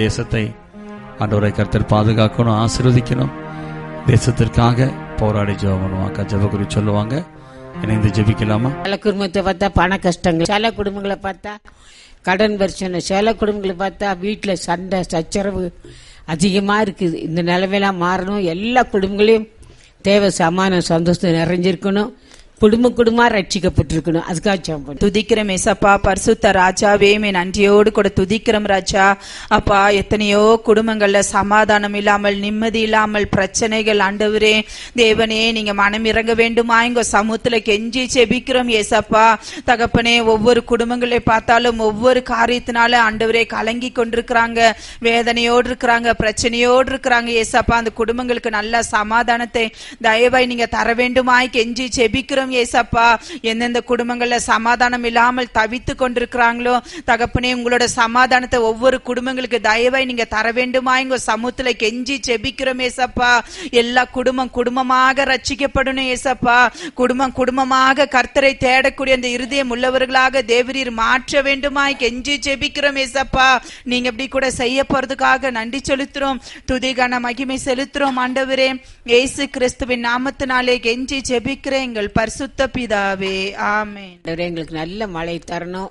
தேசத்தை ஆண்டவரை கர்த்தர் பாதுகாக்கணும் ஆசீர்வதிக்கணும் தேசத்திற்காக போராடி ஜெபம் பண்ணுவாங்க ஜெபகுரி சொல்லுவாங்க இணைந்து ஜெபிக்கலாமா சில குடும்பத்தை பார்த்தா பண கஷ்டங்கள் சில குடும்பங்களை பார்த்தா கடன் பிரச்சனை சில குடும்பங்களை பார்த்தா வீட்டில் சண்டை சச்சரவு அதிகமாக இருக்குது இந்த நிலைமையெல்லாம் மாறணும் எல்லா குடும்பங்களையும் தேவை சமானம் சந்தோஷம் நிறைஞ்சிருக்கணும் குடும்ப குடும்பமாக ரட்சிக்கப்பட்டிருக்கணும் அதுக்காக ஜெபம் பண்ணுறோம் துதிக்கிறோம் ஏசப்பா பரிசுத்த ராஜாவே மே நன்றியோடு கூட துதிக்கிறோம் ராஜா அப்பா எத்தனையோ குடும்பங்கள்ல சமாதானம் இல்லாமல் நிம்மதி இல்லாமல் பிரச்சனைகள் ஆண்டவரே தேவனே நீங்க மனம் இறங்க வேண்டுமா எங்க சமூகத்துல கெஞ்சி செபிக்கிறோம் ஏசப்பா தகப்பனே ஒவ்வொரு குடும்பங்களை பார்த்தாலும் ஒவ்வொரு காரியத்தினால ஆண்டவரே கலங்கி கொண்டிருக்கிறாங்க வேதனையோடு இருக்கிறாங்க பிரச்சனையோடு இருக்கிறாங்க ஏசப்பா அந்த குடும்பங்களுக்கு நல்ல சமாதானத்தை தயவாய் நீங்க தர வேண்டுமாய் கெஞ்சி செபிக்கிறோம் ஏசப்பா எந்தெந்த குடும்பங்கள்ல சமாதானம் இல்லாமல் தவித்து கொண்டிருக்கிறாங்களோ தகப்பனே உங்களோட சமாதானத்தை ஒவ்வொரு குடும்பங்களுக்கு தயவாய் நீங்க தர வேண்டுமா எங்க சமூகத்துல கெஞ்சி செபிக்கிறோம் ஏசப்பா எல்லா குடும்பம் குடும்பமாக ரட்சிக்கப்படணும் ஏசப்பா குடும்பம் குடும்பமாக கர்த்தரை தேடக்கூடிய அந்த இருதயம் உள்ளவர்களாக தேவரீர் மாற்ற வேண்டுமாய் கெஞ்சி செபிக்கிறோம் ஏசப்பா நீங்க இப்படி கூட செய்ய போறதுக்காக நன்றி செலுத்துறோம் துதிகான மகிமை செலுத்துறோம் ஆண்டவரே இயேசு கிறிஸ்துவின் நாமத்தினாலே கெஞ்சி ஜெபிக்கிற எங்கள் பரிசுத்த பிதாவே ஆமென் ஆண்டவரே, எங்களுக்கு நல்ல மழை தரணும்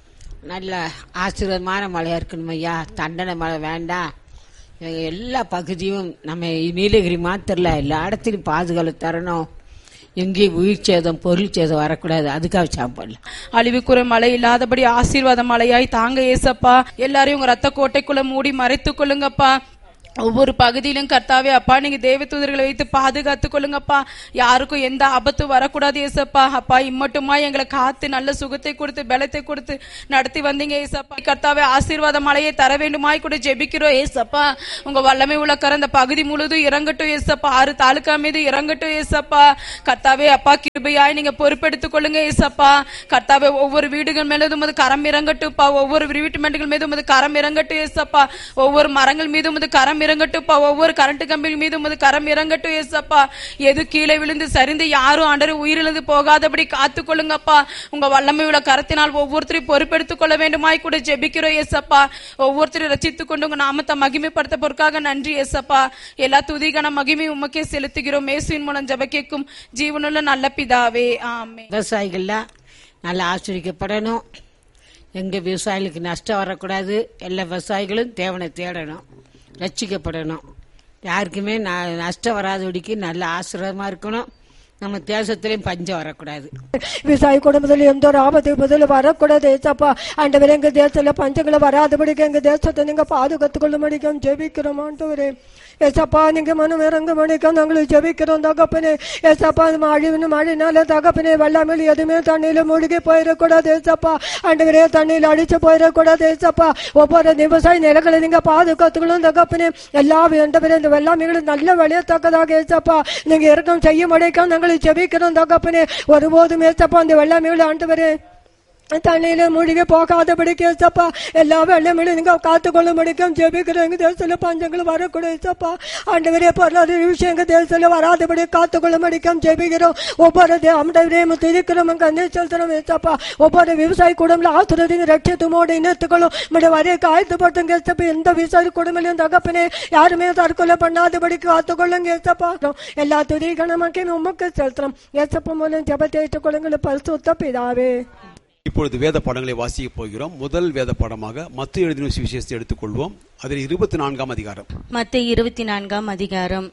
நல்ல ஆசீர்வாதமான மழையா இருக்கணும் ஐயா தண்டனை மழை வேண்டாம் எங்க எல்லா பகுதியும் நம்ம நீலகிரி மாத்திரல எல்லா இடத்துலையும் பாதுகாப்பு தரணும் எங்கேயும் உயிர் சேதம் பொருள் சேதம் வரக்கூடாது அதுக்காக சாப்பிடலாம் அழிவுக்குற மழை இல்லாதபடி ஆசீர்வாத மழையாய் தாங்க ஏசப்பா எல்லாரையும் உங்க ரத்த கோட்டைக்குள்ள மூடி மறைத்துக் கொள்ளுங்கப்பா ஒவ்வொரு பகுதியிலும் கர்த்தாவே அப்பா நீங்க தேவ தூதர்களை வைத்து பாதுகாத்துக் கொள்ளுங்கப்பா யாருக்கும் எந்த ஆபத்தும் வரக்கூடாது ஏசப்பா அப்பா இம்மட்டுமா எங்களை காத்து நல்ல சுகத்தை கொடுத்து பலத்தை கொடுத்து நடத்தி வந்தீங்க ஏசப்பா கர்த்தாவே ஆசீர்வாத மழையை தர வேண்டுமாய் கூட ஜெபிக்கிறோம் ஏசப்பா உங்க வல்லமை உள்ள கர அந்த பகுதி முழுதும் இறங்கட்டும் ஏசப்பா ஆறு தாலுக்கா மீது இறங்கட்டும் ஏசப்பா கர்த்தாவே அப்பா கிருபையாய் நீங்க பொறுப்பெடுத்துக் கொள்ளுங்க ஏசப்பா கர்த்தாவே ஒவ்வொரு வீடுகள் மேலும் உமது கரம் இறங்கட்டும்ப்பா ஒவ்வொரு வீட்டு மேடுகள் மீது உமது கரம் இறங்கட்டும் ஏசப்பா ஒவ்வொரு மரங்கள் மீது உமது கரம் இறங்கட்டும்ப்பா ஒவ்வொரு கரண்ட் கம்பிகள் மீது உமது கரம் இறங்கட்டும் ஏசப்பா எது கீழே விழுந்து சரிந்து யாரும் ஆண்டரை உயிரிழந்து போகாதபடி காத்துக் கொள்ளுங்கப்பா உங்க வல்லமை உள்ள கரத்தினால் ஒவ்வொருத்தரையும் பொறுப்பெடுத்துக் கொள்ள வேண்டுமாய் கூட ஜெபிக்கிறோம் ஏசப்பா ஒவ்வொருத்தரையும் ரசித்துக் கொண்டு உங்க நாமத்தை மகிமைப்படுத்த பொறுக்காக நன்றி ஏசப்பா எல்லா துதிகன மகிமை உமக்கே செலுத்துகிறோம் மேசுவின் மூலம் ஜெபக்கேக்கும் ஜீவனுள்ள நல்ல பிதாவே ஆமே விவசாயிகள்லாம் நல்லா ஆசிரியக்கப்படணும் எங்க விவசாயிகளுக்கு நஷ்டம் வரக்கூடாது எல்லா விவசாயிகளும் தேவனை தேடணும் ரட்சிக்கப்படணும் யாருக்குமே ந- நஷ்டம் வராதபடிக்கு நல்ல ஆசீர்வாதமா இருக்கணும் நம்ம தேசத்திலையும் பஞ்சம் வரக்கூடாது விவசாய குடும்பத்தில் எந்த ஒரு ஆபத்து பதில் வரக்கூடாது ஏசப்பா ஆண்டவரே எங்க தேசத்துல பஞ்சங்களை வராதபடிக்கு எங்க தேசத்தை நீங்க பாதுகாத்துக் கொள்ள முடியும் ஜெபிக்கிறோம் ஆண்டவரே ஏசப்பா நீங்க மனம் இறங்க மணிக்கும் நாங்கள் ஜெபிக்கிறோம் தகப்பனே ஏசப்பா அது அழிவுன்னு மழைனால தகப்பனே வெள்ளாமல் எதுவுமே தண்ணியில மூழ்கி போயிடக்கூடாது ஏசப்பா ஆண்டவரே தண்ணியில அடிச்சு போயிடக்கூடாது ஏசப்பா ஒவ்வொரு விவசாய நிலங்களை நீங்க பாதுகாத்துக்கணும் தகப்பனே எல்லா ஆண்டவரே இந்த வெள்ளாமைகளும் நல்ல விளையத்தக்கதாக ஏசப்பா நீங்க இறக்கம் செய்ய முடியும் நாங்கள் ஜெபிக்கிறோம் தகப்பனே ஒருபோதும் ஏசப்பா அந்த வெள்ளாமைகளை ஆண்டவரே தண்ணியில மூழ்கி போகாதபடி கேசப்பா எல்லா வெள்ளமிலும் நீங்க காத்துக்கொள்ள முடிக்கும் ஜெபிக்கிறோம் எங்க தேசத்துல பஞ்சங்கள் வரக்கூடாது ஏசப்பா ஆண்டவரே பொருளாதார விஷயம் எங்க தேசத்துல வராதபடி காத்துக்கொள்ள முடிக்கும் ஜெபிக்கிறோம் ஒவ்வொரு ஆண்டவரே துதிக்கிறோம் கண்ணை செலுத்துறோம் ஏசப்பா ஒவ்வொரு விவசாய குடும்பம் ஆசிரியங்க ரட்சத்துமோடு இணைத்துக்கொள்ளும் நம்முடைய வரைய காய்த்துப்படுத்துங்க ஏசப்பா எந்த விவசாய குடும்பலையும் தகப்பனே யாருமே தற்கொலை பண்ணாதபடி காத்துக்கொள்ளுங்க ஏசப்பா எல்லா துதி கணமாக்கி உமக்கு செலுத்துறோம் ஏசப்பா மூலம் ஜபத்தை ஏற்றுக்கொள்ளுங்க பரிசுத்த பிதாவே இப்பொழுது வேத பாடங்களை வாசிக்கப் போகிறோம் முதல் வேத பாடமாக மத்திய எழுதின சுவிசேஷத்தை எடுத்துக்கொள்வோம் அதில் இருபத்தி நான்காம் அதிகாரம் மத்திய இருபத்தி நான்காம் அதிகாரம்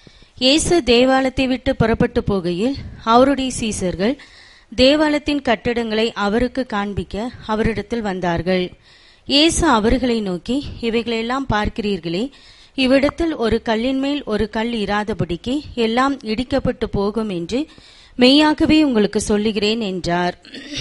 இயேசு தேவாலயத்தை விட்டு புறப்பட்டு போகையில் அவருடைய சீசர்கள் தேவாலயத்தின் கட்டடங்களை அவருக்கு காண்பிக்க அவரிடத்தில் வந்தார்கள் இயேசு அவர்களை நோக்கி இவைகளெல்லாம் பார்க்கிறீர்களே இவ்விடத்தில் ஒரு கல்லின் மேல் ஒரு கல் இராதபடிக்கு எல்லாம் இடிக்கப்பட்டு போகும் என்று மெய்யாகவே உங்களுக்கு சொல்லுகிறேன் என்றார்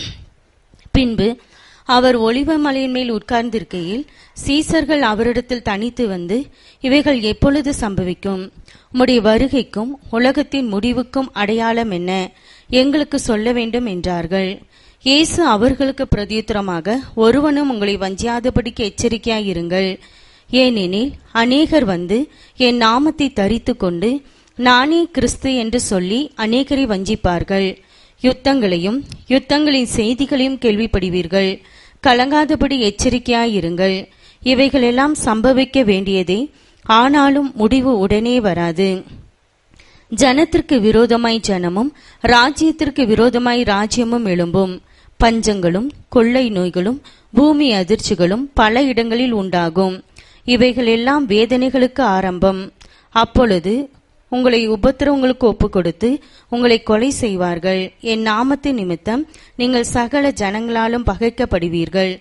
பின்பு அவர் ஒளிவ மலையின் மேல் உட்கார்ந்திருக்கையில் சீசர்கள் அவரிடத்தில் தனித்து வந்து இவைகள் எப்பொழுது சம்பவிக்கும் உம்முடைய வருகைக்கும் உலகத்தின் முடிவுக்கும் அடையாளம் என்ன எங்களுக்கு சொல்ல வேண்டும் என்றார்கள் இயேசு அவர்களுக்கு பிரதியுத்தரமாக ஒருவனும் உங்களை வஞ்சியாதபடிக்கு எச்சரிக்கையாயிருங்கள் ஏனெனில் அநேகர் வந்து என் நாமத்தை தரித்து கொண்டு நானே கிறிஸ்து என்று சொல்லி அநேகரை வஞ்சிப்பார்கள் யுத்தங்களையும் யுத்தங்களின் செய்திகளையும் கேள்விப்படுவீர்கள் கலங்காதபடி எச்சரிக்கையாயிருங்கள் இவைகளெல்லாம் சம்பவிக்க வேண்டியதே ஆனாலும் முடிவு உடனே வராது ஜனத்திற்கு விரோதமாய் ஜனமும் ராஜ்யத்திற்கு விரோதமாய் ராஜ்யமும் எழும்பும் பஞ்சங்களும் கொள்ளை நோய்களும் பூமி அதிர்ச்சிகளும் பல இடங்களில் உண்டாகும் இவைகளெல்லாம் வேதனைகளுக்கு ஆரம்பம் அப்பொழுது உங்களை உபத்திரவங்களுக்கு ஒப்புக் கொடுத்து உங்களை கொலை செய்வார்கள் என் நாமத்தின் நிமித்தம் நீங்கள் சகல ஜனங்களாலும் பகைக்கப்படுவீர்கள்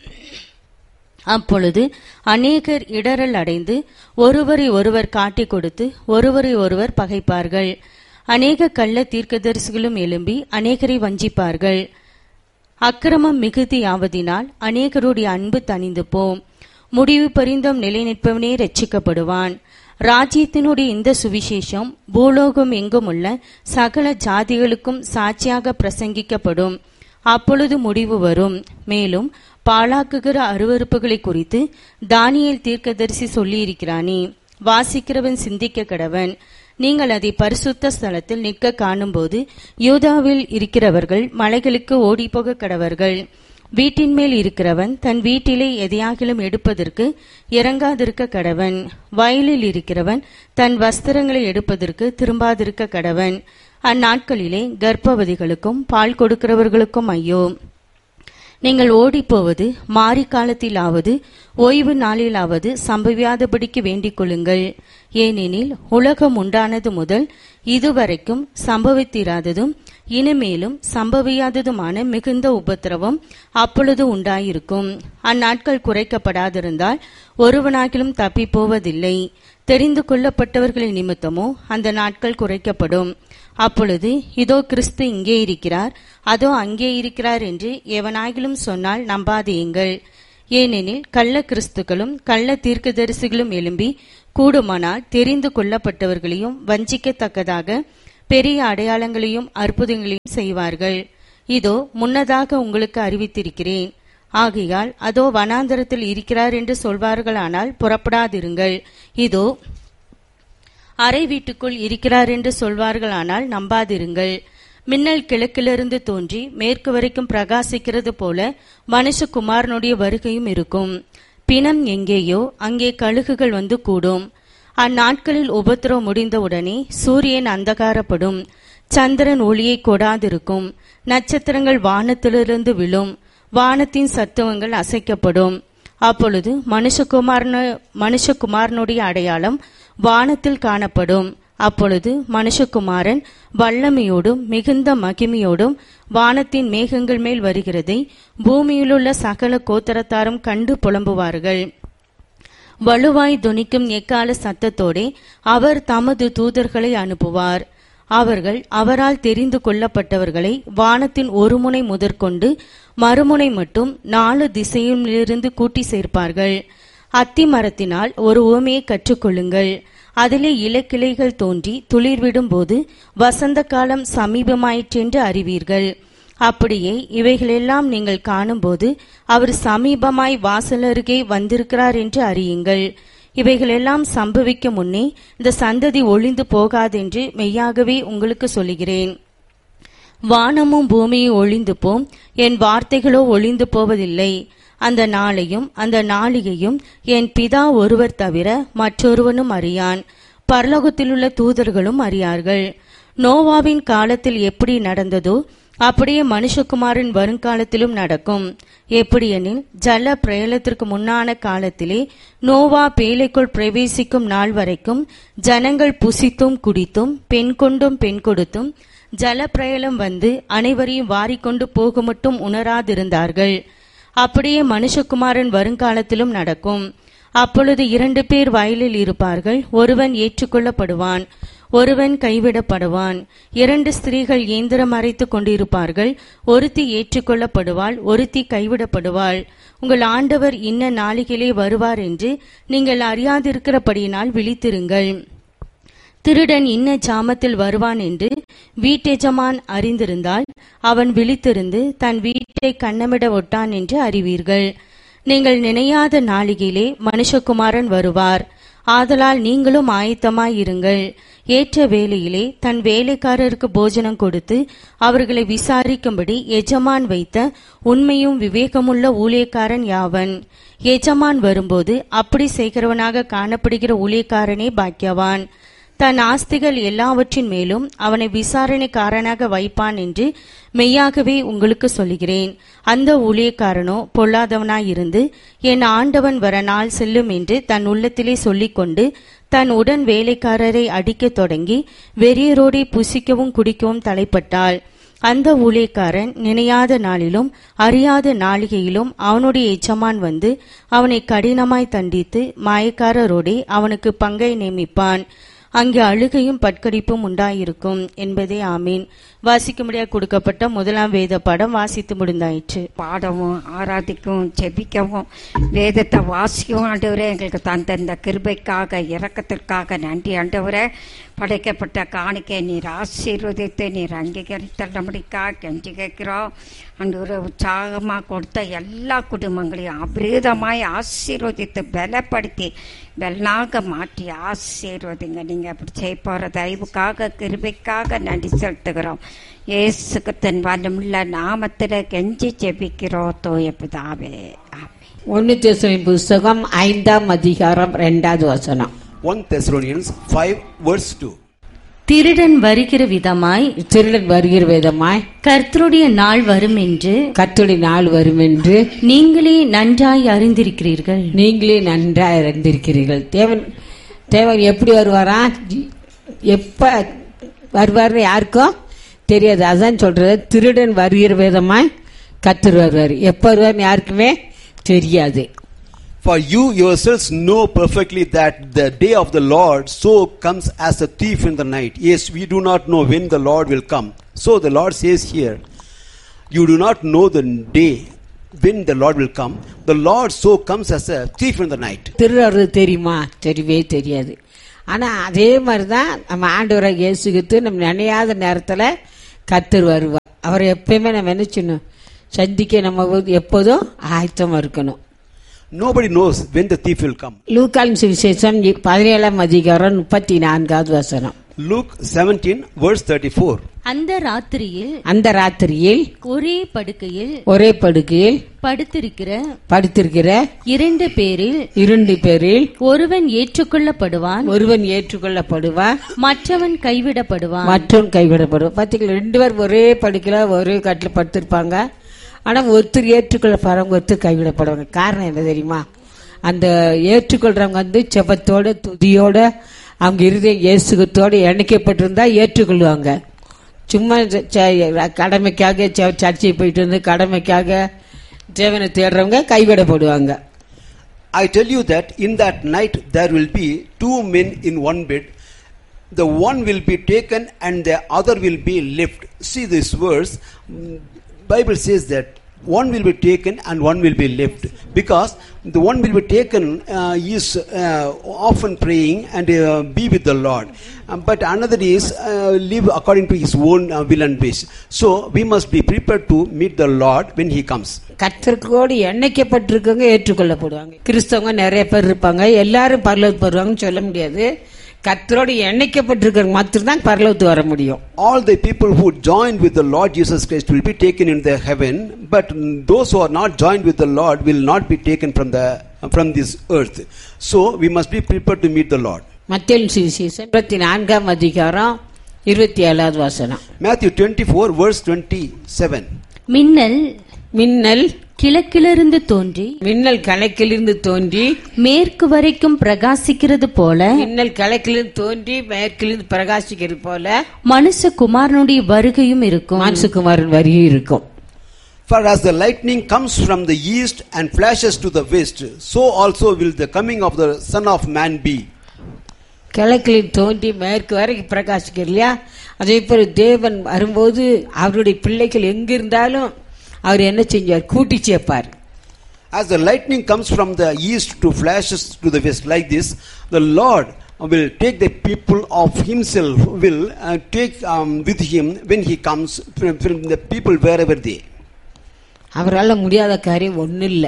அப்பொழுது அநேகர் இடரல் அடைந்து ஒருவரை ஒருவர் காட்டிக் கொடுத்து ஒருவரை ஒருவர் பகைப்பார்கள் அநேக கள்ள தீர்க்கதரிசிகளும் எழும்பி அநேகரை வஞ்சிப்பார்கள் அக்கிரமம் மிகுதியாவதினால் அநேகருடைய அன்பு தணிந்து போம் முடிவு பரிந்தம் நிலை நிற்பவனே ரட்சிக்கப்படுவான் ராஜ்யத்தினுடைய இந்த சுவிசேஷம் பூலோகம் எங்கும் உள்ள சகல ஜாதிகளுக்கும் சாட்சியாக பிரசங்கிக்கப்படும் அப்பொழுது முடிவு வரும் மேலும் பாழாக்குகிற அருவறுப்புகளை குறித்து தானியேல் தீர்க்கதரிசி சொல்லியிருக்கிறானே வாசிக்கிறவன் சிந்திக்க கடவன் நீங்கள் அதை பரிசுத்த ஸ்தலத்தில் நிற்க காணும்போது யூதாவில் இருக்கிறவர்கள் மலைகளுக்கு ஓடிப்போக கடவர்கள் வீட்டின் மேல் இருக்கிறவன் தன் வீட்டிலே எதையாகிலும் எடுப்பதற்கு இறங்காதிருக்க கடவன் வயலில் இருக்கிறவன் தன் வஸ்திரங்களை எடுப்பதற்கு திரும்பாதிருக்க கடவன் அந்நாட்களிலே கர்ப்பவதிகளுக்கும் பால் கொடுக்கிறவர்களுக்கும் ஐயோ நீங்கள் ஓடிப்போவது மாரி காலத்திலாவது ஓய்வு நாளிலாவது சம்பவியாதபடிக்கு வேண்டிக் கொள்ளுங்கள் ஏனெனில் உலகம் உண்டானது முதல் இதுவரைக்கும் சம்பவித்திராததும் இனிமேலும் சம்பவியாததுமான மிகுந்த உபத்திரவம் அப்பொழுது உண்டாயிருக்கும் அந்நாட்கள் குறைக்கப்படாதிருந்தால் ஒருவனாகிலும் தப்பிப் போவதில்லை தெரிந்து கொள்ளப்பட்டவர்களின் நிமித்தமோ அந்த நாட்கள் குறைக்கப்படும் அப்பொழுது இதோ கிறிஸ்து இங்கே இருக்கிறார் அதோ அங்கே இருக்கிறார் என்று எவனாகிலும் சொன்னால் நம்பாதேயுங்கள் ஏனெனில் கள்ள கிறிஸ்துக்களும் கள்ள தீர்க்கதரிசிகளும் எழும்பி கூடுமானால் தெரிந்து கொள்ளப்பட்டவர்களையும் வஞ்சிக்கத்தக்கதாக பெரிய அடையாளங்களையும் அற்புதங்களையும் செய்வார்கள் இதோ முன்னதாக உங்களுக்கு அறிவித்திருக்கிறேன் ஆகையால் அதோ வனாந்தரத்தில் இருக்கிறார் என்று சொல்வார்களானால் புறப்படாதிருங்கள் இதோ அறை வீட்டுக்குள் இருக்கிறார் என்று சொல்வார்களானால் நம்பாதிருங்கள் மின்னல் கிழக்கிலிருந்து தோன்றி மேற்கு வரைக்கும் பிரகாசிக்கிறது போல மனுஷகுமாரனுடைய வருகையும் இருக்கும் பிணம் எங்கேயோ அங்கே கழுகுகள் வந்து கூடும் அந்நாட்களில் உபத்திரவம் முடிந்தவுடனே சூரியன் அந்தகாரப்படும் சந்திரன் ஒளியை கொடாதிருக்கும் நட்சத்திரங்கள் வானத்திலிருந்து விழும் வானத்தின் சத்துவங்கள் அசைக்கப்படும் அப்பொழுது மனுஷகுமாரன மனுஷகுமாரனுடைய அடையாளம் வானத்தில் காணப்படும் அப்பொழுது மனுஷகுமாரன் வல்லமையோடும் மிகுந்த மகிமையோடும் வானத்தின் மேகங்கள் மேல் வருகிறதை பூமியிலுள்ள சகல கோத்தரத்தாரும் கண்டு புலம்புவார்கள் வலுவாய் துணிக்கும் எக்கால சத்தத்தோடே அவர் தமது தூதர்களை அனுப்புவார் அவர்கள் அவரால் தெரிந்து கொள்ளப்பட்டவர்களை வானத்தின் ஒரு முனை முதற்கொண்டு மறுமுனை மட்டும் நாலு திசையிலிருந்து கூட்டி சேர்ப்பார்கள் அத்தி மரத்தினால் ஒரு உவமையை கற்றுக்கொள்ளுங்கள் அதிலே இலக்கிளைகள் தோன்றி துளிர்விடும் போது வசந்த காலம் சமீபமாயிற்றென்று அறிவீர்கள் அப்படியே இவைகளெல்லாம் நீங்கள் காணும்போது அவர் சமீபமாய் வாசலருகே வந்திருக்கிறார் என்று அறியுங்கள் இவைகளெல்லாம் சம்பவிக்க முன்னே இந்த சந்ததி ஒளிந்து போகாதென்று மெய்யாகவே உங்களுக்கு சொல்லுகிறேன் வானமும் பூமியும் ஒளிந்து போம் என் வார்த்தைகளோ ஒளிந்து போவதில்லை அந்த நாளையும் அந்த நாளிகையும் என் பிதா ஒருவர் தவிர மற்றொருவனும் அறியான் பரலோகத்திலுள்ள தூதர்களும் அறியார்கள் நோவாவின் காலத்தில் எப்படி நடந்ததோ அப்படியே மனுஷகுமாரின் வருங்காலத்திலும் நடக்கும் எப்படியெனில் ஜல பிரயலத்திற்கு முன்னான காலத்திலே நோவா பேலைக்குள் பிரவேசிக்கும் நாள் வரைக்கும் ஜனங்கள் புசித்தும் குடித்தும் பெண் கொண்டும் பெண் கொடுத்தும் ஜல பிரயலம் வந்து அனைவரையும் வாரிக்கொண்டு போக மட்டும் உணராதிருந்தார்கள் அப்படியே மனுஷகுமாரன் வருங்காலத்திலும் நடக்கும் அப்பொழுது இரண்டு பேர் வயலில் இருப்பார்கள் ஒருவன் ஏற்றுக்கொள்ளப்படுவான் ஒருவன் கைவிடப்படுவான் இரண்டு ஸ்திரீகள் இயந்திரம் அரைத்துக் கொண்டிருப்பார்கள் ஒருத்தி ஏற்றுக்கொள்ளப்படுவாள் ஒருத்தி கைவிடப்படுவாள் உங்கள் ஆண்டவர் இன்ன நாளிகளே வருவார் என்று நீங்கள் அறியாதிருக்கிறபடியினால் விழித்திருங்கள் திருடன் இன்ன ஜாமத்தில் வருவான் என்று வீட்டெஜமான் அறிந்திருந்தால் அவன் விழித்திருந்து தன் வீட்டை கண்ணமிட ஒட்டான் என்று அறிவீர்கள் நீங்கள் நினையாத நாளிகையிலே மனுஷகுமாரன் வருவார் ஆதலால் நீங்களும் ஆயத்தமாயிருங்கள் ஏற்ற வேளையிலே தன் வேலைக்காரருக்கு போஜனம் கொடுத்து அவர்களை விசாரிக்கும்படி எஜமான் வைத்த உண்மையும் விவேகமுள்ள ஊழியக்காரன் யாவன் எஜமான் வரும்போது அப்படி செய்கிறவனாக காணப்படுகிற ஊழியக்காரனே பாக்கியவான் தன் ஆஸ்திகள் எல்லாவற்றின் மேலும் அவனை விசாரணைக்காரனாக வைப்பான் என்று மெய்யாகவே உங்களுக்கு சொல்லுகிறேன் அந்த ஊழியக்காரனோ பொல்லாதவனாயிருந்து என் ஆண்டவன் வர நாள் செல்லும் என்று தன் உள்ளத்திலே சொல்லிக்கொண்டு தன் உடன் வேலைக்காரரை அடிக்கத் தொடங்கி வெறியரோடே புசிக்கவும் குடிக்கவும் தலைப்பட்டாள் அந்த ஊழியக்காரன் நினையாத நாளிலும் அறியாத நாளிகையிலும் அவனுடைய எஜமான் வந்து அவனை கடினமாய் தண்டித்து மாயக்காரரோடே அவனுக்கு பங்கை நியமிப்பான் அங்கே அழுகையும் பட்கடிப்பும் உண்டாயிருக்கும் என்பதே ஆமீன் வாசிக்கும்படியாக கொடுக்கப்பட்ட முதலாம் வேத பாடம் வாசித்து முடிந்தாயிற்று பாடவும் ஆராதிக்கவும் ஜெபிக்கவும் வேதத்தை வாசிக்கவும் ஆண்டவரே எங்களுக்கு தந்த இந்த கிருபைக்காக இரக்கத்திற்காக நன்றி ஆண்டவரே படைக்கப்பட்ட காணிக்கை நீர் ஆசீர்வதித்து நீர் அங்கீகரித்தபடிக்காக கெஞ்சி கேட்கிறோம் ஆண்டவரே உற்சாகமாக கொடுத்த எல்லா குடும்பங்களையும் அபிரீதமாய் ஆசீர்வதித்து பலப்படுத்தி வெள்ளாக மாற்றி ஆசீர்வதிங்க நீங்கள் அப்படி செய்ய போகிற தயவுக்காக கிருபைக்காக நன்றி செலுத்துகிறோம் இயேசுக்கு தன் வல்லமுள்ள நாமத்தில் கெஞ்சி ஜெபிக்கிறோம் தோய பிதாவே ஆமென் ஒன்னு தேசுவின் புஸ்தகம் ஐந்தாம் அதிகாரம் ரெண்டாவது வசனம் 1 Thessalonians 5 verse 2. திருடன் வருகிற விதமாய் திருடன் வருகிற விதமாய் கர்த்தருடைய நாள் வரும் என்று கத்துடி நாள் வரும் என்று நீங்களே நன்றாய் அறிந்திருக்கிறீர்கள் நீங்களே நன்றாக இருந்திருக்கிறீர்கள் தேவன் தேவன் எப்படி வருவாரா எப்ப வருவார்னு யாருக்கும் தெரியாது அதான் சொல்றது திருடன் வருகிற விதமாய் கத்தர் வருவார் எப்ப வருவார்னு யாருக்குமே தெரியாது For you yourselves know perfectly that the day of the Lord so comes as a thief in the night. Yes, we do not know when the Lord will come. So the Lord says here, You do not know the day when the Lord will come. The Lord so comes as a thief in the night. திருடுறது தெரியுமா தெரியவே தெரியாது ஆனா அதே மாதிரி தான் நம்ம ஆண்டவரை இயேசுகித்து நம்ம நினையாத நேரத்துல கத்தர் வருவார் அவரை எப்பயுமே நம்ம என்ன செய்யணும் சந்திக்க நம்ம எப்போதும் ஆயத்தமா இருக்கணும் Nobody knows when the thief will come. லூக்காலின் சுவிசேஷம் பதினேழாம் அதிகாரம் முப்பத்தி நான்காவது வசனம் Luke 17, verse 34. அந்த ராத்திரியில் அந்த ராத்திரியில் ஒரே படுக்கையில் ஒரே படுக்கையில் படுத்திருக்கிற படுத்திருக்கிற இரண்டு பேரில் இரண்டு பேரில் ஒருவன் ஏற்றுக்கொள்ளப்படுவான் ஒருவன் ஏற்றுக்கொள்ளப்படுவான் மற்றவன் கைவிடப்படுவான் மற்றவன் கைவிடப்படுவான் பாத்தீங்களா ரெண்டு பேர் ஒரே படுக்கையில ஒரே கட்டில் படுத்திருப்பாங்க ஆனா ஒருத்தர் ஏற்றுக்கொள்ளப்படுறவங்க ஒருத்தர் கைவிடப்படுவாங்க காரணம் என்ன தெரியுமா அந்த ஏற்றுக்கொள்றவங்க வந்து செபத்தோட துதியோட அவங்க இருதய இயேசுகத்தோட இணைக்கப்பட்டிருந்தா ஏற்றுக்கொள்வாங்க சும்மா ச- ச- கடமைக்காக ச- சர்ச்சை போயிட்டு வந்து கடமைக்காக தேவனை தேடுறவங்க கைவிடப்படுவாங்க I tell you that in that night there will be two men in one bed. The one will be taken and the other will be left. See this verse. mm, Bible says that one will be taken and one will be left because the one will be taken uh, is uh, often praying and uh, be with the Lord, Um, but another is uh, live according to his own uh, will and wish. So we must be prepared to meet the Lord when he comes. கத்திற்கோடு எண்ணெய்க்கப்பட்டிருக்கவங்க ஏற்றுக்கொள்ளப்படுவாங்க கிறிஸ்தவங்க நிறைய பேர் இருப்பாங்க எல்லாரும் பரலோகத்து வருவாங்கன்னு சொல்ல முடியாது கத்தரோடு எண்ணெய்க்கப்பட்டிருக்கிறவங்க மாத்திரம் பரலோகத்து வர முடியும் all the people who joined with the Lord Jesus Christ will be taken in the heaven, but those who are not joined with the Lord will not be taken from the from this earth. So we must be prepared to meet the Lord. மத்திய சுவிசேஷம் இருபத்தி நான்காம் அதிகாரம் இருபத்தி ஏழாவது வசனம் Matthew 24 verse 27. மின்னல் மின்னல் கிழக்கிலிருந்து தோன்றி மின்னல் கணக்கிலிருந்து தோன்றி மேற்கு வரைக்கும் பிரகாசிக்கிறது போல மின்னல் கணக்கிலிருந்து தோன்றி மேற்கிலிருந்து பிரகாசிக்கிறது போல மனுஷகுமாரனுடைய வருகையும் இருக்கும் மான்சுகுமாரன் வரி இருக்கும் For as the lightning comes from the east and flashes to the west, so also will the coming of the Son of Man be. கிழக்கில் தோன்றி மேற்கு வரைக்கும் பிரகாசிக்கிறது இல்லையா அதே போல தேவன் வரும்போது அவருடைய பிள்ளைகள் எங்க இருந்தாலும் அவர் என்ன செஞ்சார் கூட்டி சேர்ப்பார் As the lightning comes from the east to flashes to the west like this, the Lord will take the people of himself, will uh, take um, with him when he comes from, from the people wherever they. அவரால் முடியாத காரியம் ஒன்றும் இல்லை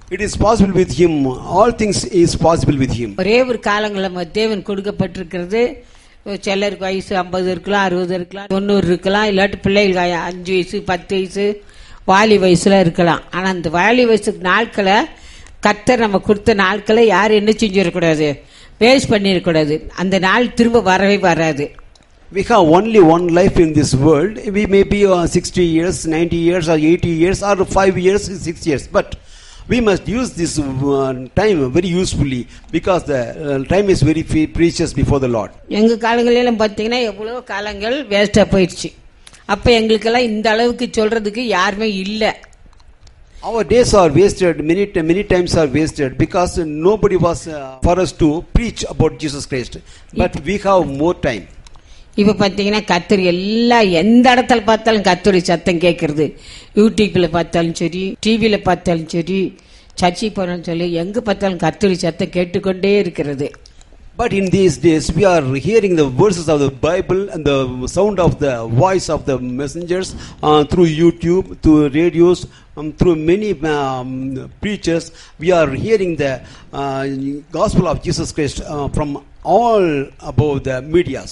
It is possible with Him. All things is possible with Him. ஒரே ஒரு காலங்களில் நம்ம தேவன் கொடுக்கப்பட்டிருக்கிறது சிலருக்கு வயசு ஐம்பது இருக்கலாம் அறுபது இருக்கலாம் தொண்ணூறு இருக்கலாம் இல்லாட்டி பிள்ளைகளுக்கு ஐ- அஞ்சு வயசு பத்து வயசு வாலி வயசுல இருக்கலாம் ஆனா அந்த வாலி வயசுக்கு நாட்களை கர்த்தர் நம்ம கொடுத்த நாட்களை யாரும் என்ன செஞ்சிடக்கூடாது வேஸ்ட் பண்ணிடக்கூடாது அந்த நாள் திரும்ப வரவே வராது We have only one life in this world. We may be uh, 60 years, 90 years, or 80 years, or 5 years, 6 years. But we must use this uh, time very usefully because the uh, time is very fe- precious before the Lord. எங்க காலங்களிலும் பார்த்தீங்கன்னா எவ்வளோ காலங்கள் வேஸ்டா போயிடுச்சு அப்ப எங்களுக்கெல்லாம் இந்த அளவுக்கு சொல்றதுக்கு யாருமே இல்லை Our days are wasted, many, ti- many times are wasted because nobody was uh, for us to preach about Jesus Christ. But we have more time. இப்ப பாத்தீங்கன்னா கத்தர் எல்லா எந்த இடத்துல பார்த்தாலும் கத்தருடைய சத்தம் கேட்கறது யூடியூப்ல பார்த்தாலும் சரி டிவியில பார்த்தாலும் சரி சர்ச்சை போனாலும் சொல்லி எங்க பார்த்தாலும் கத்தருடைய சத்தம் கேட்டுக்கொண்டே இருக்கிறது But in these days, we are hearing the verses of the Bible and the sound of the voice of the messengers uh, through YouTube, through radios, um, through many um, preachers. We are hearing the uh, gospel of Jesus Christ uh, from all above the medias.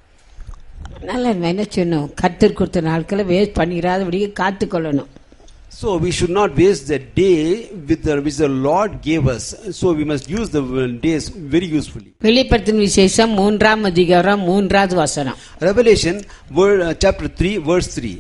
நல்லா நம்ம என்ன செய்யணும் Qatar கொடுத்த நாட்களை waste பண்ணிடாதபடியே காத்துக்கொள்ளணும் So we should not waste the day with the, which the Lord gave us. So we must use the uh, days very usefully. வெளிப்படுத்தின விசேஷம் மூன்றாம் அதிகாரம் மூன்றாவது வசனம் Revelation word, uh, chapter 3 verse 3.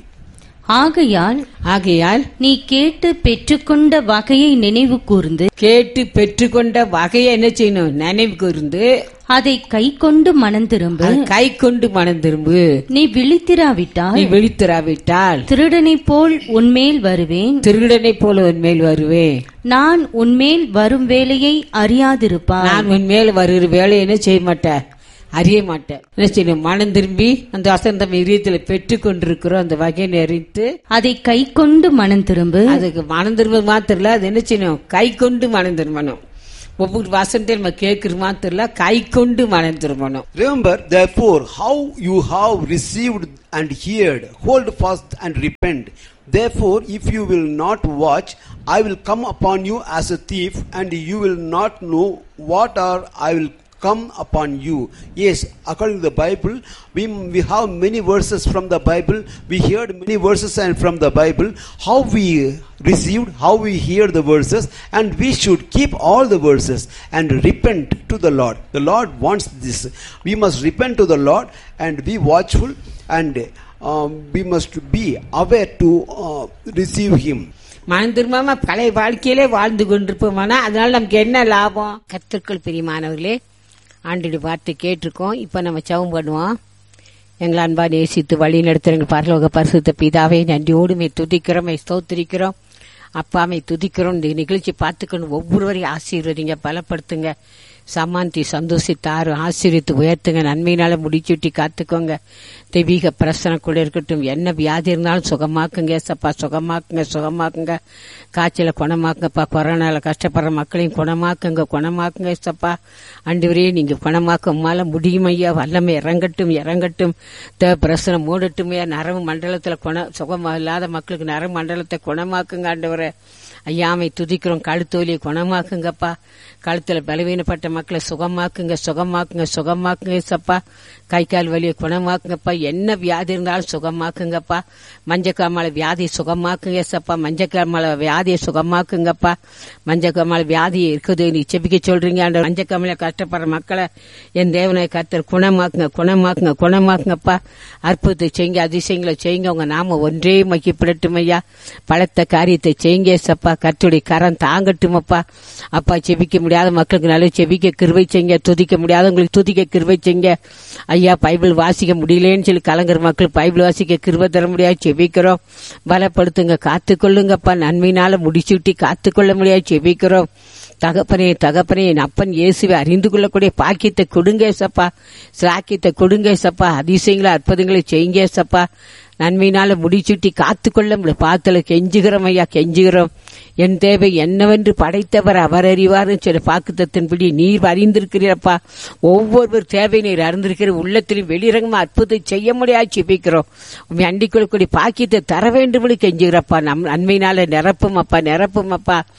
ஆகையால் ஆகையால் நீ கேட்டு பெற்றுக்கொண்ட வகையை நினைவு கூர்ந்து கேட்டு பெற்றுக்கொண்ட வகையை என்ன செய்யணும் நினைவு கூர்ந்து அதை கை கொண்டு மனம் திரும்பு அது கை கொண்டு மனம் திரும்பு நீ விழித்திராவிட்டால் நீ விழித்திராவிட்டால் திருடனைப் போல் உன்மேல் வருவேன் திருடனை போல உன்மேல் வருவேன் நான் உன்மேல் வரும் வேலையை அறியாதிருப்பான் நான் உன்மேல் வருகிற வேலையை என்ன செய்ய மாட்டேன் அறிய மாட்டேன் என்ன செய்யணும் மனம் திரும்பி அந்த வசந்தம் இதயத்துல பெற்று கொண்டிருக்கிறோம் அந்த வகையை அறிந்து அதை கை கொண்டு மனம் திரும்பு அதுக்கு மனம் திரும்ப மாத்திரம் இல்ல அது என்ன செய்யணும் கை கொண்டு மனம் திரும்பணும் ஒவ்வொரு வசனத்தை நம்ம கேட்கிற மாத்திரம் இல்ல கை கொண்டு மனம் திரும்பணும் Remember, therefore, how you have received and heard, hold fast and repent. Therefore, if you will not watch, I will come upon you as a thief, and you will not know what are I will come upon you. Yes, according to the Bible, we, we have many verses from the Bible. We heard many verses and from the Bible. How we received, how we hear the verses, and we should keep all the verses and repent to the Lord. The Lord wants this. We must repent to the Lord and be watchful, and um, we must be aware to uh, receive Him. மனம் திரும்பாம பழைய வாழ்க்கையிலே வாழ்ந்து கொண்டிருப்போமானா அதனால நமக்கு என்ன லாபம் கத்திற்குள் பிரியமானவர்களே ஆண்டுடைய வார்த்தை கேட்டிருக்கோம் இப்ப நம்ம சவம் பண்ணுவோம் எங்களை அன்பா நேசித்து வழி நடத்துறங்க பரலோக பரிசுத்த பிதாவை நன்றியோடுமே துதிக்கிறோம் ஸ்தோத்திரிக்கிறோம் அப்பாமை துதிக்கிறோம் இந்த நிகழ்ச்சி பார்த்துக்கணும் ஒவ்வொருவரையும் ஆசீர்வதிங்க பலப்படுத்துங்க சமாந்தி சந்தோஷித்தாரு ஆசீர்வித்து உயர்த்துங்க நன்மையினால முடிச்சுட்டி காத்துக்கோங்க தெய்வீக பிரசனை கூட இருக்கட்டும் என்ன வியாதி இருந்தாலும் சுகமாக்குங்க சப்பா சுகமாக்குங்க சுகமாக்குங்க காய்ச்சல குணமாக்குங்கப்பா கொரோனால கஷ்டப்படுற மக்களையும் குணமாக்குங்க குணமாக்குங்க சப்பா அண்டுவரே நீங்க குணமாக்க உமால முடியும் ஐயா வல்லமை இறங்கட்டும் இறங்கட்டும் தேவ பிரசனை மூடட்டுமையா நரம்பு மண்டலத்துல குண சுகம் இல்லாத மக்களுக்கு நரம்பு மண்டலத்தை குணமாக்குங்க ஆண்டவரே ஐயாமை துதிக்கிறோம் கழுத்து வலியை குணமாக்குங்கப்பா கழுத்துல பலவீனப்பட்ட மக்களை சுகமாக்குங்க சுகமாக்குங்க சுகமாக்குங்க சப்பா கை கால் வலியை குணமாக்குங்கப்பா என்ன வியாதி இருந்தாலும் சுகமாக்குங்கப்பா மஞ்சக்காமலை வியாதியை சுகமாக்குங்க சப்பா மஞ்சக்காமலை வியாதியை சுகமாக்குங்கப்பா மஞ்சக்காமலை வியாதி இருக்குது நீ செபிக்க சொல்றீங்க அந்த மஞ்சக்காமலை கஷ்டப்படுற மக்களை என் தேவனை கர்த்தர் குணமாக்குங்க குணமாக்குங்க குணமாக்குங்கப்பா அற்புதத்தை செய்யுங்க அதிசயங்களை செய்யுங்க உங்க நாம ஒன்றே மக்கிப்படட்டும் ஐயா பலத்த காரியத்தை செய்யுங்க சப்பா கர்த்தருடைய கரம் தாங்கட்டுமப்பா அப்பா செபிக்க முடியாத மக்களுக்கு நல்ல செபிக்க கிருவை செய்யுங்க துதிக்க முடியாதவங்களுக்கு துதிக்க கிருவை செய்யுங்க ஐயா பைபிள் வாசிக்க முடியலன்னு சொல்லி கலங்குற மக்கள் பைபிள் வாசிக்க கிருபை தர முடியாது செபிக்கிறோம் பலப்படுத்துங்க காத்துக்கொள்ளுங்கப்பா நன்மையினால முடிச்சுட்டி காத்துக்கொள்ள முடியாது செபிக்கிறோம் தகப்பனே தகப்பனே என் அப்பன் இயேசுவை அறிந்து கொள்ளக்கூடிய பாக்கியத்தை கொடுங்க சப்பா சாக்கியத்தை கொடுங்க சப்பா அதிசயங்களை அற்புதங்களை செய்யுங்க சப்பா நன்மையினால முடிச்சுட்டி காத்துக்கொள்ள முடியும் பாத்தல கெஞ்சுகிறோம் ஐயா கெஞ்சுகிறோம் என் தேவை என்னவென்று படைத்தவர் அவர் அறிவார்னு சொல்லி பாக்குத்தத்தின்படி நீர் அறிந்திருக்கிறீரப்பா ஒவ்வொருவர் தேவை நீர் அறிந்திருக்கிற உள்ளத்திலும் வெளிரங்கமா அற்புதத்தை செய்ய முடியாது செபிக்கிறோம் உண்மை அண்டிக் கொள்ளக்கூடிய பாக்கியத்தை தர வேண்டும் கெஞ்சுகிறப்பா நம் நன்மையினால நிரப்பும் அப்பா நிரப்பும் அப்பா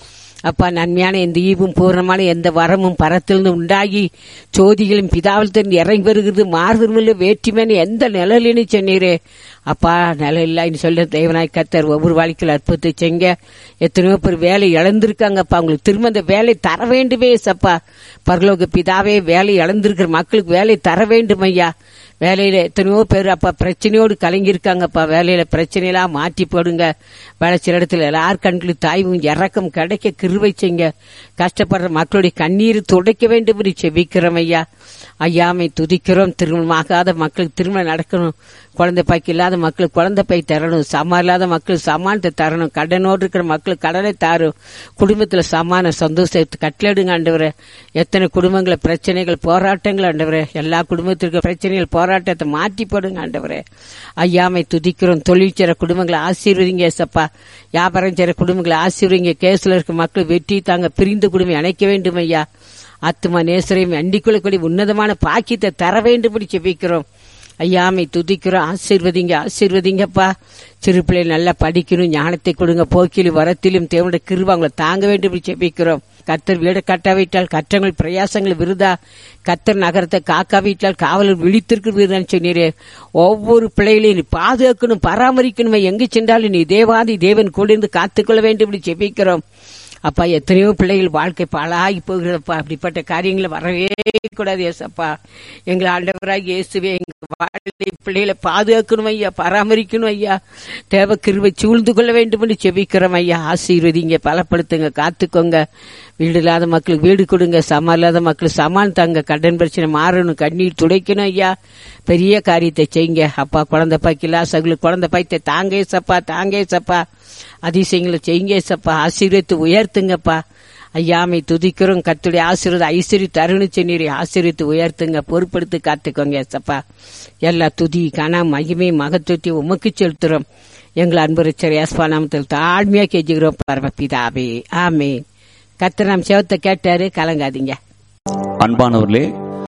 அப்பா நன்மையான எந்த ஈவும் பூர்ணமான எந்த வரமும் பரத்திலிருந்து உண்டாகி ஜோதிகளும் பிதாவிலிருந்து இறங்கி வருகிறது மாறுதல் வேற்றுமையான எந்த நிழலின்னு சொன்னீரே அப்பா நிலம் இல்லைன்னு சொல்ல தேவனாய் கத்தர் ஒவ்வொரு வாழ்க்கையில் அற்புதத்தை செய்ங்க எத்தனையோ பேர் வேலை இழந்திருக்காங்கப்பா அவங்களுக்கு திரும்ப அந்த வேலை தர வேண்டுமே சப்பா பரலோக பிதாவே வேலை இழந்திருக்கிற மக்களுக்கு வேலை தர வேண்டும் ஐயா வேலையில எத்தனையோ பேர் அப்பா பிரச்சனையோடு கலங்கியிருக்காங்கப்பா வேலையில பிரச்சனையெல்லாம் மாற்றி போடுங்க வேலை சில இடத்துல எல்லார் கண்களுக்கு தாய்வும் இறக்கம் கிடைக்க கிருவை செய்ங்க கஷ்டப்படுற மக்களுடைய கண்ணீர் துடைக்க வேண்டும் என்று செபிக்கிறோம் ஐயா ஐயாமை துதிக்கிறோம் திருமணமாகாத மக்களுக்கு திருமணம் நடக்கணும் குழந்தை பாய்க்கு இல்லாத மக்களுக்கு குழந்தை பை தரணும் சமா இல்லாத மக்களுக்கு சமானத்தை தரணும் கடனோடு இருக்கிற மக்களுக்கு கடனை தாரும் குடும்பத்துல சமான சந்தோஷத்தை கட்டளிடுங்க ஆண்டவரே எத்தனை குடும்பங்கள பிரச்சனைகள் போராட்டங்கள் ஆண்டவரே எல்லா குடும்பத்திற்கு பிரச்சனைகள் போராட்டத்தை மாற்றி போடுங்க ஆண்டவரே ஐயாமை துதிக்கிறோம் தொழில் செய்ற குடும்பங்களை ஆசீர்வதிங்க சப்பா வியாபாரம் செய்ற குடும்பங்களை ஆசீர்வதிங்க கேஸ்ல இருக்க மக்கள் வெற்றி தாங்க பிரிந்த குடும்பம் இணைக்க வேண்டும் ஐயா ஆத்மா நேசரையும் அண்டிக்குள்ளக்கூடிய உன்னதமான பாக்கியத்தை தர வேண்டும்படி செபிக்கிறோம் ஐயாமை துதிக்கிறோம் ஆசீர்வதிங்க ஆசீர்வதிங்கப்பா சிறு பிள்ளைகள் நல்லா படிக்கணும் ஞானத்தை கொடுங்க போக்கிலும் வரத்திலும் தேவனுடைய கிருப அவங்களை தாங்க வேண்டும் என்று செபிக்கிறோம் கத்தர் வீடு கட்டாவிட்டால் கற்றங்கள் பிரயாசங்கள் விருதா கத்தர் நகரத்தை காக்காவிட்டால் காவலர் விழித்திருக்கு விருதான்னு சொன்னீரே ஒவ்வொரு பிள்ளைகளையும் நீ பாதுகாக்கணும் பராமரிக்கணுமே எங்கு சென்றாலும் நீ தேவாதி தேவன் கூட இருந்து காத்துக்கொள்ள வேண்டும் என்று செபிக்கிறோம் அப்பா எத்தனையோ பிள்ளைகள் வாழ்க்கை பாழாகி போகிறப்பா அப்படிப்பட்ட காரியங்களை வரவே கூடாது ஏசப்பா எங்களை ஆண்டவராக இயேசுவே எங்க வாழ்க்கை பிள்ளைகளை பாதுகாக்கணும் ஐயா பராமரிக்கணும் ஐயா தேவ கிருவை சூழ்ந்து கொள்ள வேண்டும் என்று செபிக்கிறோம் ஐயா ஆசீர்வதிங்க பலப்படுத்துங்க காத்துக்கோங்க வீடு இல்லாத மக்களுக்கு வீடு கொடுங்க சமா இல்லாத மக்களுக்கு சமான் தாங்க கடன் பிரச்சனை மாறணும் கண்ணீர் துடைக்கணும் ஐயா பெரிய காரியத்தை செய்யுங்க அப்பா குழந்தை பாய்க்கில்லா சகுல குழந்தை பாய்த்தை தாங்க சப்பா தாங்க சப்பா அதிசயங்களை செய்யுங்க சப்பா ஆசீர்வத்து உயர்த்துங்கப்பா ஐயாமை துதிக்கிறோம் கத்துடைய ஆசீர்வாத ஐஸ்வரி தருணு சென்னீரை ஆசீர்வத்து உயர்த்துங்க பொறுப்படுத்தி காத்துக்கோங்க சப்பா எல்லா துதி கன மகிமை மகத்துவத்தை உமக்கு செலுத்துறோம் எங்கள் அன்புரச்சர் ஏஸ்பா நாமத்தில் தாழ்மையா கெஞ்சுகிறோம் பரமபிதாவே ஆமே கத்திர நாம் செவத்தை கேட்டாரு கலங்காதீங்க அன்பானவர்களே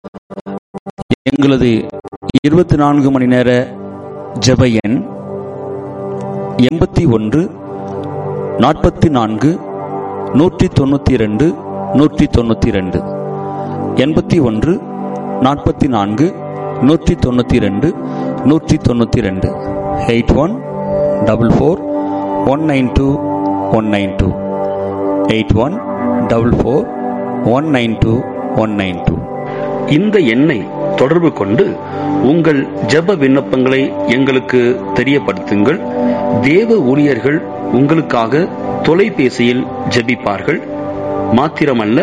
எங்களது இருபத்தி நான்கு மணி நேர ஜெப எண் எண்பத்தி ஒன்று நாற்பத்தி நான்கு நூற்றி தொண்ணூற்றி ரெண்டு நூற்றி தொண்ணூற்றி ரெண்டு எண்பத்தி ஒன்று நாற்பத்தி நான்கு நூற்றி தொண்ணூற்றி ரெண்டு நூற்றி தொண்ணூற்றி ரெண்டு eight one double four one nine two one nine two eight one double four one nine two one nine two இந்த எண்ணை தொடர்பு கொண்டு உங்கள் ஜெப விண்ணப்பங்களை எங்களுக்கு தெரியப்படுத்துங்கள் தேவ ஊழியர்கள் உங்களுக்காக தொலைபேசியில் ஜெபிப்பார்கள் மாத்திரமல்ல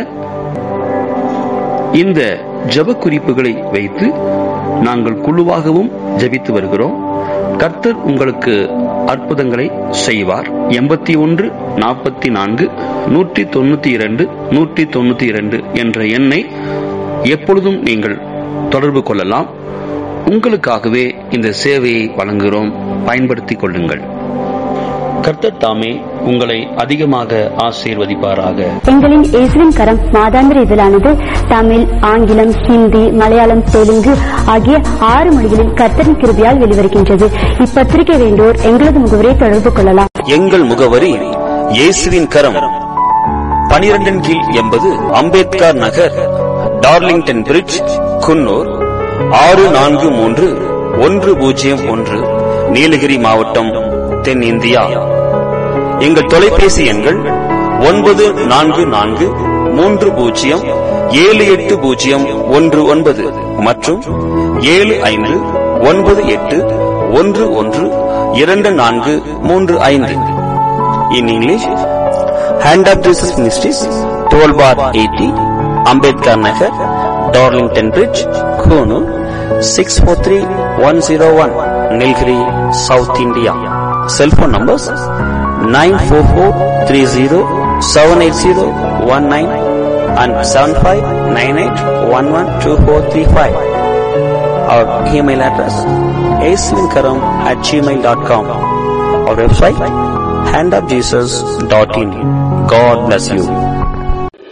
இந்த ஜெப குறிப்புகளை வைத்து நாங்கள் குழுவாகவும் ஜெபித்து வருகிறோம் கர்த்தர் உங்களுக்கு அற்புதங்களை செய்வார் எண்பத்தி ஒன்று நாற்பத்தி நான்கு நூற்றி தொண்ணூத்தி இரண்டு நூற்றி தொண்ணூத்தி இரண்டு என்ற எண்ணை எப்பொழுதும் நீங்கள் தொடர்பு கொள்ளலாம் உங்களுக்காகவே இந்த சேவையை வழங்குகிறோம் பயன்படுத்திக் கொள்ளுங்கள் கர்த்தர் தாமே உங்களை அதிகமாக ஆசீர்வதிப்பாராக எங்களின் இயேசுவின் கரம் மாதாந்திர இதழானது தமிழ் ஆங்கிலம் ஹிந்தி மலையாளம் தெலுங்கு ஆகிய ஆறு மொழிகளில் கர்த்தரின் கிருபியால் வெளிவருகின்றது இப்பத்திரிகை வேண்டோர் எங்களது முகவரை தொடர்பு கொள்ளலாம் எங்கள் முகவரி இயேசுவின் கரம் பனிரெண்டின் கீழ் எண்பது அம்பேத்கர் நகர் டார்லிங்டன் பிரிட்ஜ் குன்னூர் ஆறு நான்கு மூன்று ஒன்று பூஜ்ஜியம் ஒன்று நீலகிரி மாவட்டம் தென்னிந்தியா எங்கள் தொலைபேசி எண்கள் ஒன்பது நான்கு நான்கு மூன்று பூஜ்ஜியம் ஏழு எட்டு பூஜ்ஜியம் ஒன்று ஒன்பது மற்றும் ஏழு ஐந்து ஒன்பது எட்டு ஒன்று ஒன்று இரண்டு நான்கு மூன்று ஐந்து in English hand of Jesus ministries twelve bar eighty Ambedkar Nagar Darlington bridge Coonoor six four three one zero one Nilgiri south India cell phone numbers nine four four three zero seven eight zero one nine and seven five nine eight one one two four three five our email address ஏசுவின்கரம் at Gmail dot com our website handofjesus.in. God bless you.